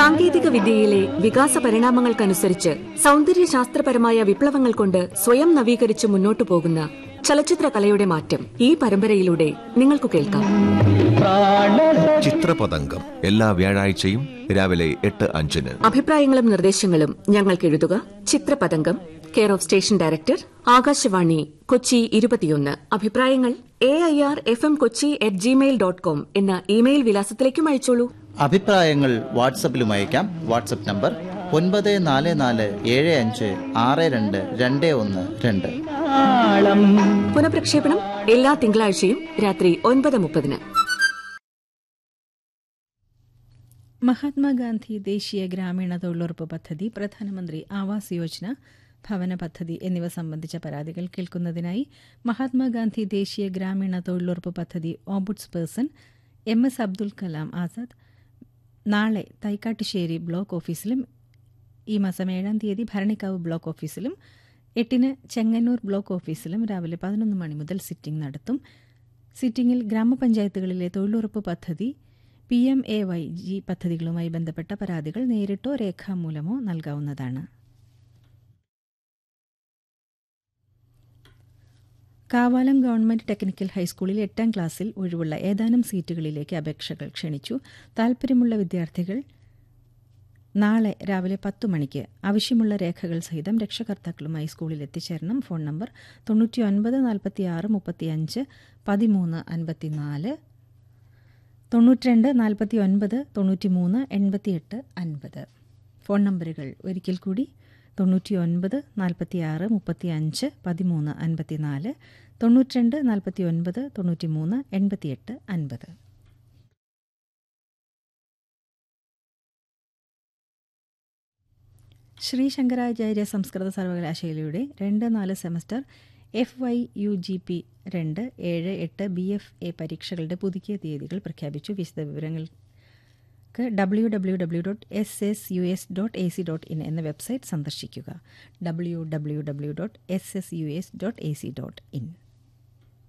സാങ്കേതിക വിദ്യയിലെ വികാസ പരിണാമങ്ങൾക്കനുസരിച്ച് സൗന്ദര്യ ശാസ്ത്രപരമായ വിപ്ലവങ്ങൾ കൊണ്ട് സ്വയം നവീകരിച്ച് മുന്നോട്ടു പോകുന്ന ചലച്ചിത്ര കലയുടെ മാറ്റം ഈ പരമ്പരയിലൂടെ നിങ്ങൾക്ക് കേൾക്കാം ചിത്രപതംഗം എല്ലാ വ്യാഴാഴ്ചയും രാവിലെ എട്ട് അഞ്ചിന് അഭിപ്രായങ്ങളും നിർദ്ദേശങ്ങളും ഞങ്ങൾക്ക് എഴുതുക Chitrapathangam care of station director Akashvani Kochi ഇരുപത്തിയൊന്ന് അഭിപ്രായങ്ങൾ A I R F M Kochi at Gmail dot com എന്ന ഇമെയിൽ വിലാസത്തിലേക്കും അയച്ചോളൂ അഭിപ്രായങ്ങൾ വാട്സപ്പിലും അയക്കാം വാട്സപ്പ് നമ്പർ ഒൻപത് നാല് നാല് ഏഴ് അഞ്ച് ആറ് രണ്ട് രണ്ട് ഒന്ന് രണ്ട് പുനഃപ്രക്ഷേപണം എല്ലാ തിങ്കളാഴ്ചയും രാത്രി ഒൻപത് മുപ്പതിന് മഹാത്മാഗാന്ധി ദേശീയ ഗ്രാമീണ തൊഴിലുറപ്പ് പദ്ധതി പ്രധാനമന്ത്രി ആവാസ് യോജന ഭവന പദ്ധതി എന്നിവ സംബന്ധിച്ച പരാതികൾ കേൾക്കുന്നതിനായി മഹാത്മാഗാന്ധി ദേശീയ ഗ്രാമീണ തൊഴിലുറപ്പ് പദ്ധതി ombuds person M S Abdul Kalam Azad നാളെ തൈക്കാട്ടുശ്ശേരി ബ്ലോക്ക് ഓഫീസിലും ഈ മാസം ഏഴാം തീയതി ഭരണിക്കാവ് ബ്ലോക്ക് ഓഫീസിലും എട്ടിന് ചെങ്ങന്നൂർ ബ്ലോക്ക് ഓഫീസിലും രാവിലെ പതിനൊന്ന് മണി മുതൽ സിറ്റിംഗ് നടത്തും സിറ്റിംഗിൽ ഗ്രാമപഞ്ചായത്തുകളിലെ തൊഴിലുറപ്പ് പദ്ധതി P M A Y G പദ്ധതികളുമായി ബന്ധപ്പെട്ട പരാതികൾ നേരിട്ടോ രേഖാമൂലമോ നൽകാവുന്നതാണ് കാവാലം ഗവൺമെന്റ് ടെക്നിക്കൽ ഹൈസ്കൂളിൽ എട്ടാം ക്ലാസ്സിൽ ഒഴിവുള്ള ഏതാനും സീറ്റുകളിലേക്ക് അപേക്ഷകൾ ക്ഷണിച്ചു താൽപ്പര്യമുള്ള വിദ്യാർത്ഥികൾ നാളെ രാവിലെ പത്തു മണിക്ക് ആവശ്യമുള്ള രേഖകൾ സഹിതം രക്ഷകർത്താക്കളുമായി സ്കൂളിൽ എത്തിച്ചേരണം ഫോൺ നമ്പർ തൊണ്ണൂറ്റി ഒൻപത് നാൽപ്പത്തി ആറ് മുപ്പത്തി അഞ്ച് പതിമൂന്ന് അൻപത്തിനാല് തൊണ്ണൂറ്റിരണ്ട് നാൽപ്പത്തി ഒൻപത് തൊണ്ണൂറ്റി മൂന്ന് എൺപത്തിയെട്ട് അൻപത് ഫോൺ നമ്പറുകൾ ഒരിക്കൽ കൂടി തൊണ്ണൂറ്റി ഒൻപത് നാൽപ്പത്തി ആറ് മുപ്പത്തി അഞ്ച് പതിമൂന്ന് അൻപത്തിനാല് തൊണ്ണൂറ്റിരണ്ട് നാൽപ്പത്തി ഒൻപത് തൊണ്ണൂറ്റി മൂന്ന് എൺപത്തിയെട്ട് അൻപത് ശ്രീ ശങ്കരാചാര്യ സംസ്കൃത സർവകലാശാലയുടെ രണ്ട് നാല് semester F Y U G P രണ്ട് ഏഴ് എട്ട് ബി എഫ് എ പരീക്ഷകളുടെ പുതുക്കിയ തീയതികൾ പ്രഖ്യാപിച്ചു വിശദവിവരങ്ങൾക്ക് W W W dot S S U S dot A C dot in എന്ന വെബ്സൈറ്റ് സന്ദർശിക്കുക W W W dot S S U S dot A C dot in